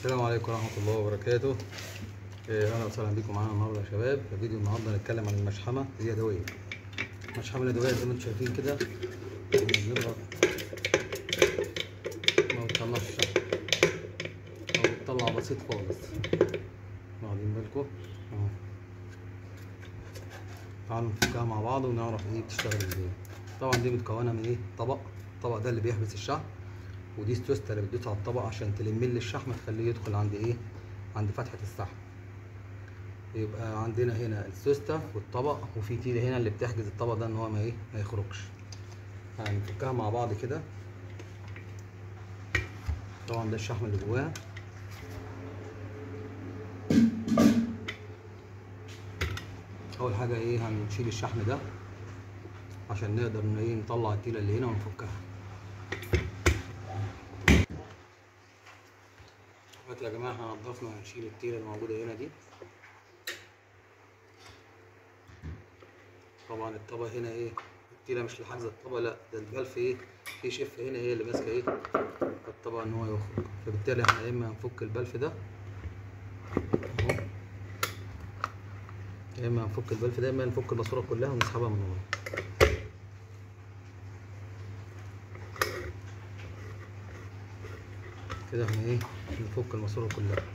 السلام عليكم ورحمة الله وبركاته إيه، أهلا وسهلا بكم معانا النهاردة يا شباب في فيديو النهاردة هنتكلم عن المشحمة اليدوية المشحمة اليدوية زي ما انتم شايفين كده بنضغط ما بتطلعش الشحم أو بتطلع بسيط خالص واخدين بالكم أهو تعالوا نفكها مع بعض ونعرف ايه بتشتغل ازاي طبعا دي متكونة من ايه طبق الطبق ده اللي بيحبس الشحم ودي ستوسته اللي بتدوس على الطبق عشان تلم لي الشحم تخليه يدخل عند ايه عند فتحه السحب يبقى عندنا هنا السوسته والطبق وفي تيله هنا اللي بتحجز الطبق ده ان هو ما ايه ما يخرجش هنفكها مع بعض كده طبعا ده الشحم اللي جواها اول حاجه ايه هنشيل الشحم ده عشان نقدر ان ايه نطلع التيله اللي هنا ونفكها دلوقتي يا جماعه احنا نضفنا هنشيل التيله اللي موجوده هنا دي طبعا الطبق هنا ايه التيله مش لحجز الطبق لا ده البلف ايه في شف هنا هي اللي ماسكه ايه الطبق ان هو يخرج فبالتالي احنا يا اما هنفك البلف ده اهو يا اما هنفك البلف ده يا اما نفك الماسوره كلها ونسحبها من ورا كده احنا ايه نفك الماسوره كلها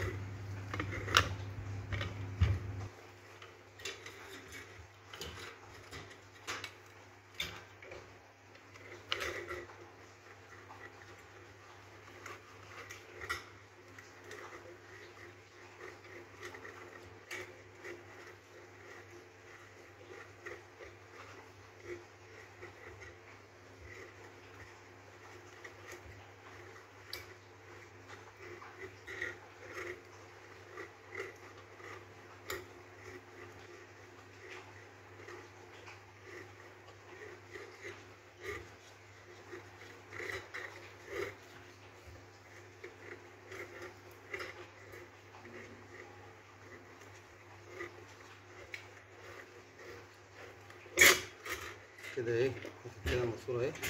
كده ايه كده الماسوره اهي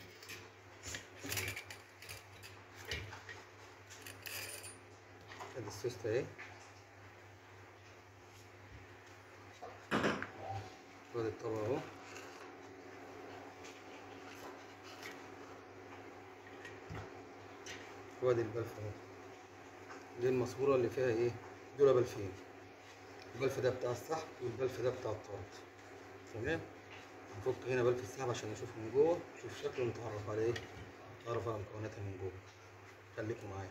ادي السوسته اهي وادي الطبق اهو وادي البلف اهو دي الماسوره اللي فيها ايه دول بلفين البلف ده بتاع السحب والبلف ده بتاع الطرد تمام نفك هنا بلف السحب عشان نشوف من جوه نشوف شكله نتعرف على ايه نتعرف على مكوناتها من جوه خليكم معايا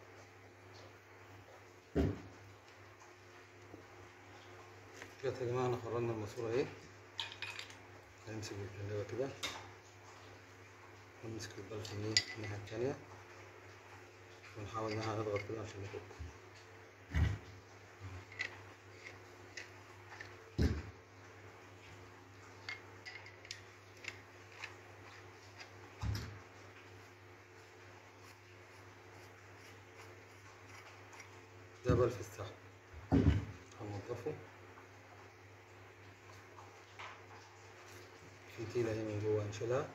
كده يا جماعه احنا خرجنا الماسوره اهي هنمسك الجلابه كده ونمسك البلف من ايه الناحيه التانيه ونحاول ان احنا نضغط كده عشان نفك ده بلف السحب هننضفه في تيلة هنا من جوه هنشيلها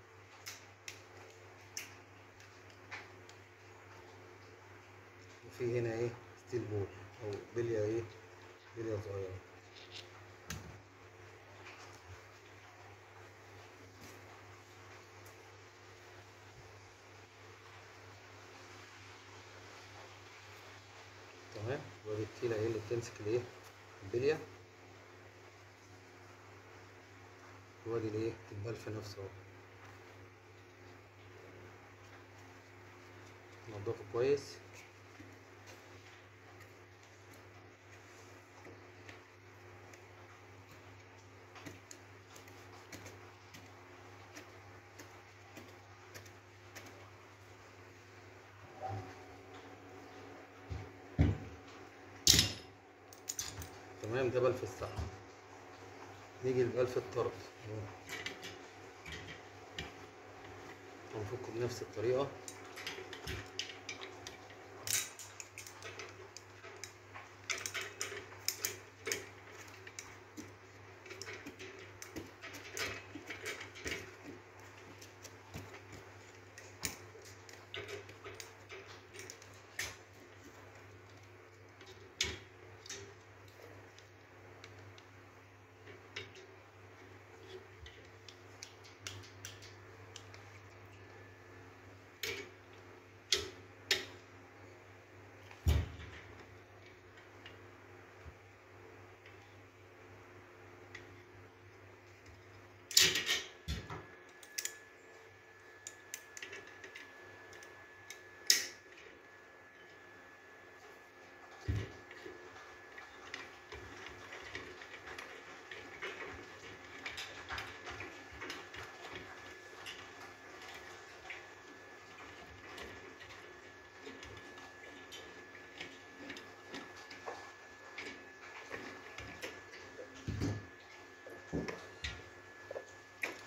وفي هنا ايه ستيل بول او بلية ايه بلية صغيرة تمام ودي التيلة ايه اللي بتمسك الايه البلية وادي الايه البلف نفسه اهو نضفه كويس تمام ده بلف السحب نيجي لبلف الطرف هنفكه بنفس الطريقة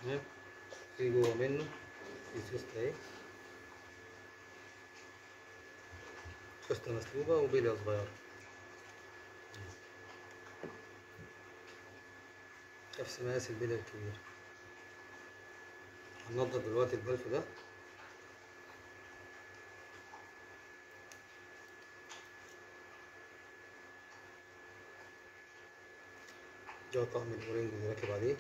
تمام في جوه منه في سوستة اهي سوستة مسلوبة وبلية صغيرة نفس مقاس البلية الكبيرة هننضف دلوقتي البلف ده ده طقم الأورنج اللي راكب عليه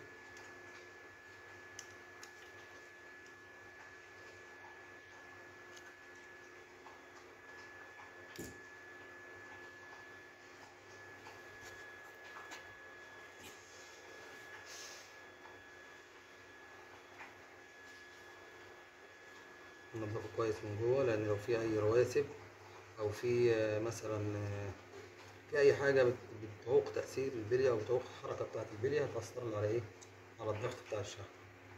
ننضفه كويس من جوه لأن لو في أي رواسب أو في آه، مثلا آه، في أي حاجة بت- بتعوق تأثير البلية أو بتعوق الحركة بتاعة البلية هتأثر لي على إيه؟ على الضغط بتاع الشحم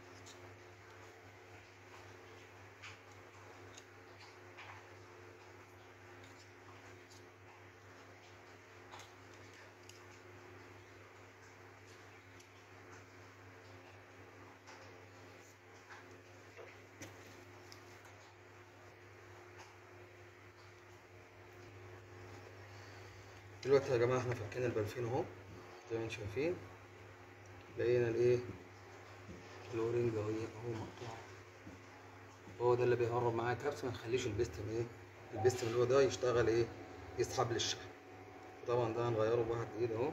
دلوقتي يا جماعة احنا فكينا البلفين اهو زي ما انتم شايفين لقينا الايه الاورنج اهو ايه اهو مقطوع هو ده اللي بيهرب معايا كبس ما نخليش البستم ايه البستم اللي هو ده يشتغل ايه يسحب للشحم طبعا ده هنغيره بواحد ايد اهو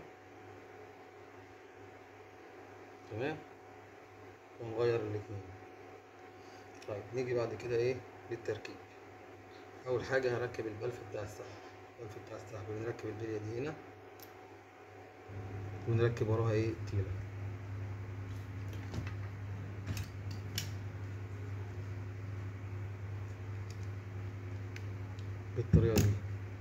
تمام ونغير الاتنين طيب نيجي بعد كده ايه للتركيب اول حاجه هركب البلف بتاع السحب البلف بتاع السحب بنركب البليه دي هنا ونركب وراها ايه تيله بالطريقه دي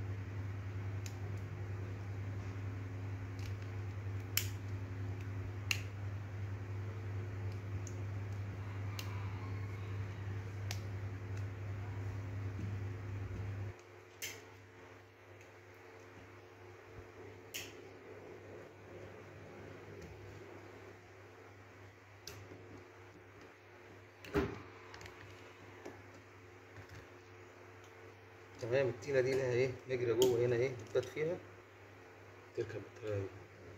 تمام التيله دي لها ايه نجرة جوه هنا ايه بتبات فيها تركب بالطريقه دي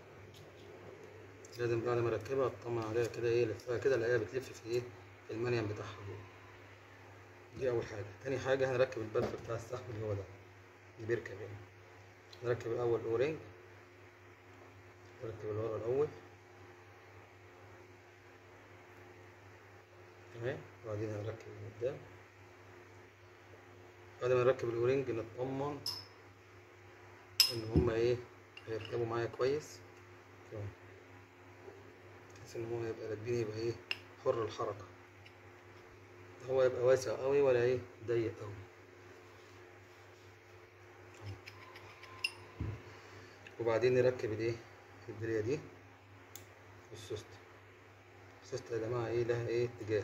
لازم بعد ما اركبها اطمن عليها كده ايه لفها كده الاقيها بتلف في ايه في المنيم بتاعها جوه دي اول حاجه تاني حاجه هنركب البلف بتاع السحب اللي هو ده اللي بيركب يعني نركب الاول اورنج نركب اللي ورا الاول تمام وبعدين هنركب اللي قدام بعد ما نركب الاورنج نطمن ان هما ايه هيركبوا معايا كويس تمام بحيث ان هو يبقى راكبين يبقى ايه حر الحركة لا هو يبقى واسع قوي ولا ايه ضيق قوي وبعدين نركب الايه البلية دي والسوستة السوستة يا جماعة ايه لها ايه اتجاه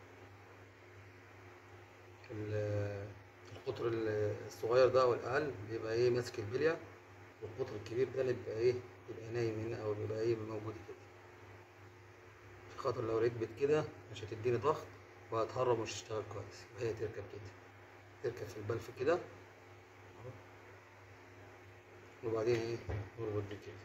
ال- القطر ال- الصغير ده او الاقل بيبقى ايه ماسك البليه والقطر الكبير ده اللي بيبقى ايه بيبقى نايم هنا او بيبقى ايه موجود كده عشان خاطر لو ركبت كده مش هتديني ضغط وهتهرب ومش هتشتغل كويس يبقى هي تركب كده تركب في البلف كده أهو. وبعدين ايه نربط دي كده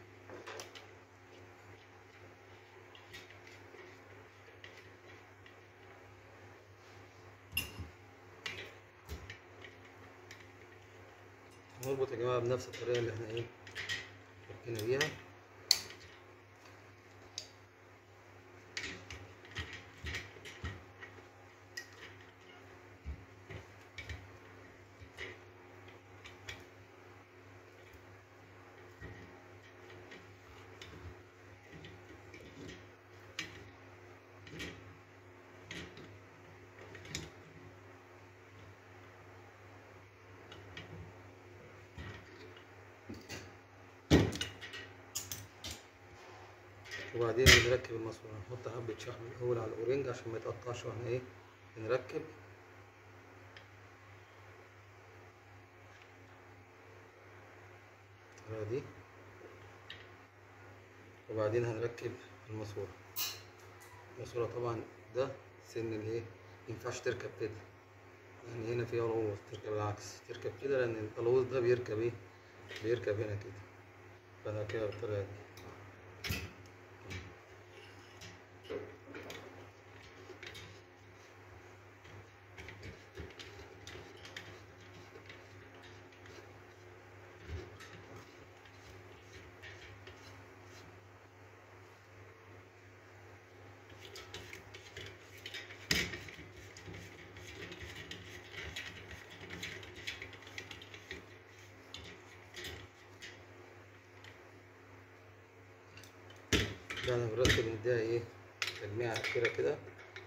نربط يا جماعة بنفس الطريقة اللي احنا ايه فكينا بيها وبعدين بنركب الماسورة نحط حبة شحم الأول على الأورنج عشان ما يتقطعش واحنا ايه بنركب الطريقة دي وبعدين هنركب الماسورة الماسورة طبعا ده سن الايه مينفعش تركب كده يعني هنا في قلاوظ تركب العكس تركب كده لان القلاوظ ده بيركب ايه بيركب هنا كده فانا كده بالطريقه دي ده انا برتب نديها ايه تجميعة أخيرة كده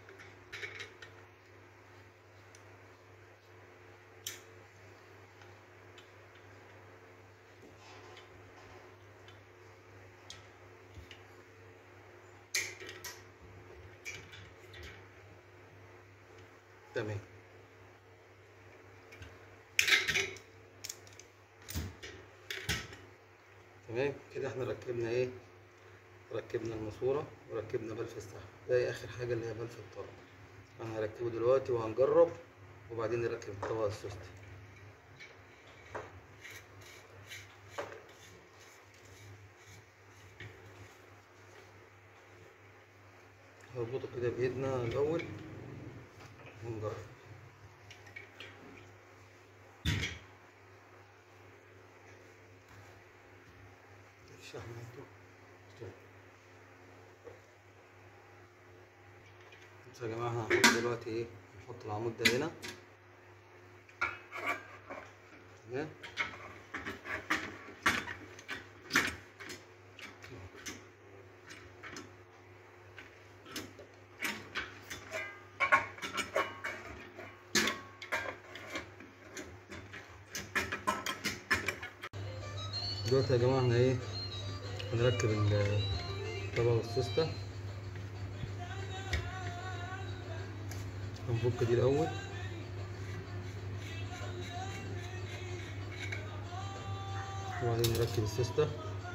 تمام تمام كده احنا ركبنا ايه ركبنا الماسورة وركبنا بلف السحب باقي آخر حاجة اللي هي بلف الطرف أنا هركبه دلوقتي وهنجرب وبعدين نركب الطبقة السوستة هربطه كده بإيدنا الأول ونجرب الشحن مفتوح بصوا يا جماعة احنا هنحط دلوقتي ايه نحط العمود ده هنا تمام دلوقتي يا جماعة احنا ايه هنركب الطبقة والسوستة هنفك دي الأول وبعدين نركب السوستة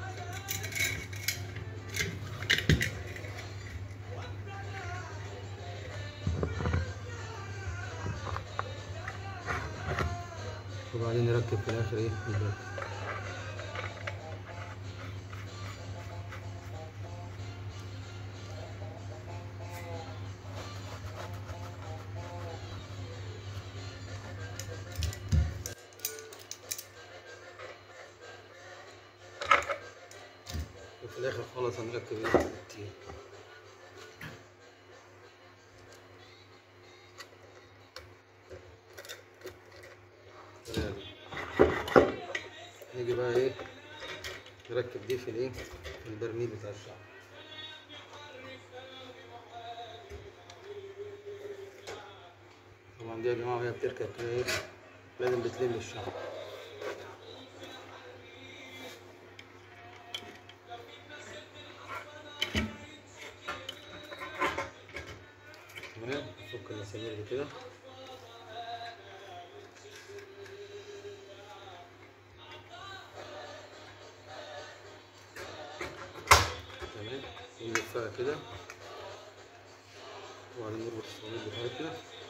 وبعدين نركب في الآخر ايه الباب وفي الاخر خالص هنركب ايه التير بالطريقة دي. نيجي بقى ايه نركب دي في الايه في البرميل بتاع الشعر طبعا دي يا جماعه وهي بتركب كده ايه لازم بتلم الشعر تمام نفك المسامير دي كده تمام ونلفها كده وبعدين نربط الصواميل بتاعتنا